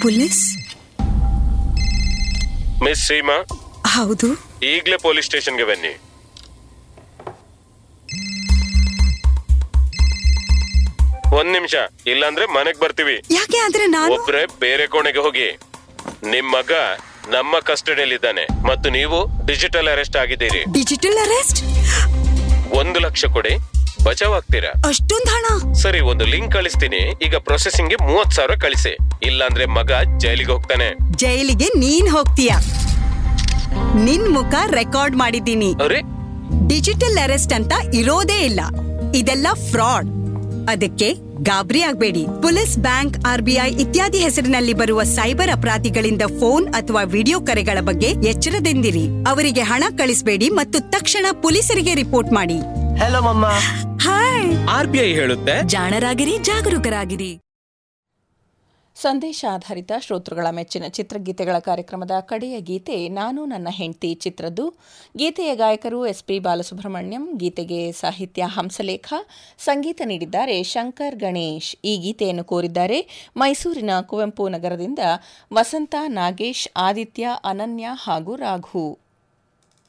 police miss Seema ಹೌದು ಈಗಲೇ police ಸ್ಟೇಷನ್ಗೆ ಬನ್ನಿ ಒಂದ್ ನಿಮಿಷ ಇಲ್ಲಾಂದ್ರೆ ಮನೆಗ್ ಬರ್ತೀವಿ ಯಾಕೆ ಆದ್ರೆ ನಾನು ಒಬ್ರೆ ಬೇರೆ ಕೋಣೆಗೆ ಹೋಗಿ ನಿಮ್ ಮಗ ನಮ್ಮ ಕಸ್ಟಡಿಯಲ್ಲಿದ್ದಾನೆ ಮತ್ತು ನೀವು ಡಿಜಿಟಲ್ ಅರೆಸ್ಟ್ ಆಗಿದ್ದೀರಿ ಡಿಜಿಟಲ್ ಅರೆಸ್ಟ್ ಒಂದು ಲಕ್ಷ ಕೊಡಿ ಬಚಾವ್ ಆಗ್ತೀರಾ ಅಷ್ಟೊಂದ್ ಹಣ ಸರಿ ಒಂದು ಲಿಂಕ್ ಕಳಿಸ್ತೀನಿ ಈಗ ಪ್ರೊಸೆಸಿಂಗ್ಗೆ ಮೂವತ್ ಸಾವಿರ ಕಳಿಸಿ ಇಲ್ಲಾಂದ್ರೆ ಮಗ ಜೈಲಿಗೆ ಹೋಗ್ತಾನೆ ಜೈಲಿಗೆ ನೀನ್ ಹೋಗ್ತೀಯ ನಿನ್ ಮುಖ ರೆಕಾರ್ಡ್ ಮಾಡಿದ್ದೀನಿ ಅರೆ ಡಿಜಿಟಲ್ ಅರೆಸ್ಟ್ ಅಂತ ಇರೋದೇ ಇಲ್ಲ ಇದೆಲ್ಲ ಫ್ರಾಡ್ ಅದಕ್ಕೆ ಗಾಬರಿ ಆಗಬೇಡಿ ಪೊಲೀಸ್ ಬ್ಯಾಂಕ್ ಆರ್ಬಿಐ ಇತ್ಯಾದಿ ಹೆಸರಿನಲ್ಲಿ ಬರುವ ಸೈಬರ್ ಅಪರಾಧಿಗಳಿಂದ ಫೋನ್ ಅಥವಾ ವಿಡಿಯೋ ಕರೆಗಳ ಬಗ್ಗೆ ಎಚ್ಚರದಿಂದಿರಿ ಅವರಿಗೆ ಹಣ ಕಳಿಸಬೇಡಿ ಮತ್ತು ತಕ್ಷಣ ಪೊಲೀಸರಿಗೆ ರಿಪೋರ್ಟ್ ಮಾಡಿ ಹಲೋ ಮಮ್ಮ ಹಾಯ್ ಆರ್ ಬಿ ಐ ಹೇಳುತ್ತೆ ಜಾಣರಾಗಿರಿ ಜಾಗರೂಕರಾಗಿರಿ ಸಂದೇಶ ಆಧಾರಿತ ಶ್ರೋತೃಗಳ ಮೆಚ್ಚಿನ ಚಿತ್ರಗೀತೆಗಳ ಕಾರ್ಯಕ್ರಮದ ಕಡೆಯ ಗೀತೆ ನಾನು ನನ್ನ ಹೆಂಡತಿ ಚಿತ್ರದ್ದು ಗೀತೆಯ ಗಾಯಕರು ಎಸ್ ಪಿ ಬಾಲಸುಬ್ರಹ್ಮಣ್ಯಂ ಗೀತೆಗೆ ಸಾಹಿತ್ಯ ಹಂಸಲೇಖ ಸಂಗೀತ ನೀಡಿದ್ದಾರೆ ಶಂಕರ್ ಗಣೇಶ್ ಈ ಗೀತೆಯನ್ನು ಕೋರಿದ್ದಾರೆ ಮೈಸೂರಿನ ಕುವೆಂಪು ನಗರದಿಂದ ವಸಂತ ನಾಗೇಶ್ ಆದಿತ್ಯ ಅನನ್ಯ ಹಾಗೂ ರಾಘು